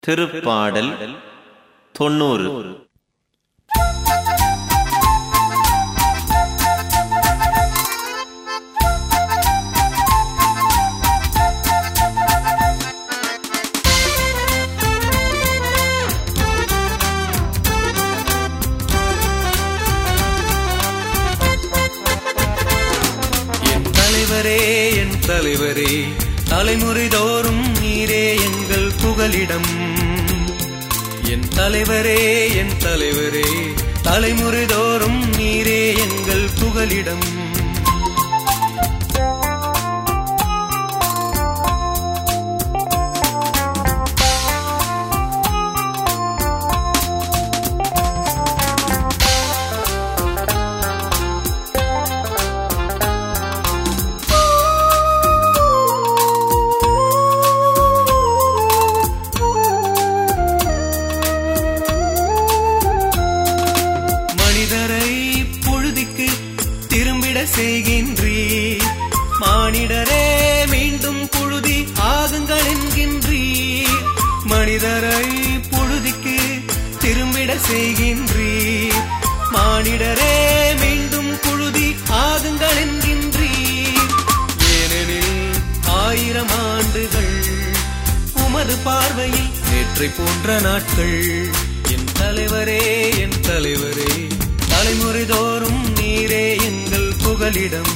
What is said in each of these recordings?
திருப்பாடல் தொண்ணூறு என் தலைவரே என் தலைவரே தலைமுறை தோறும் நீரே எங்கள் புகலிடம் என் தலைவரே என் தலைவரே தலைமுறை தோறும் நீரே எங்கள் புகலிடம் மனிதரை பொழுதிக்கு திரும்பிட செய்கின்றீர் மானிடரே மீண்டும் புழுதி ஆகுங்கள் என்கின்றீர் மனிதரை பொழுதிக்கு திரும்பிட செய்கின்றீர் மானிடரே மீண்டும் புழுதி ஆகுங்கள் என்கின்றீர் ஏனெனில் ஆயிரம் ஆண்டுகள் உமது பார்வையில் நேற்றை போன்ற நாட்கள் என் தலைவரே என் தலைவரே தலைமுறை தோறும் நீரே எங்கள் புகலிடம்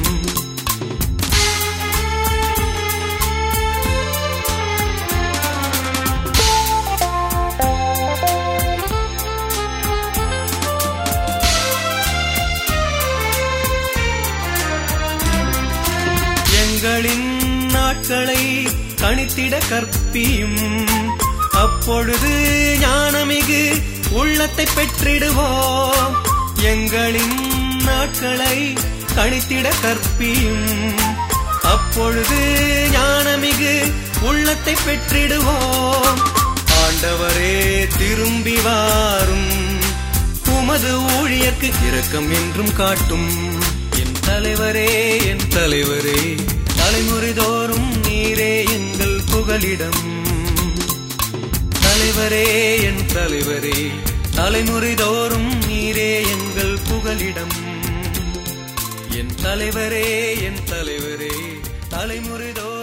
எங்களின் நாட்களை கணித்திட கற்பியும் அப்பொழுது ஞானமிகு உள்ளத்தை பெற்றிடுவோம் எங்களின் நாட்களை கணித்திட கற்பியும் அப்பொழுது ஞானமிகு உள்ளத்தை பெற்றிடுவோம் ஆண்டவரே திரும்பி வாரும் உமது ஊழியர்க்கு இரக்கம் என்றும் காட்டும் என் தலைவரே என் தலைவரே தலைமுறை தோறும் நீரே எங்கள் புகலிடம் தலைவரே என் தலைவரே தலைமுறை தோறும் நீரே எங்கள் புகலிடம் என் தலைவரே என் தலைவரே தலைமுறை தோறும்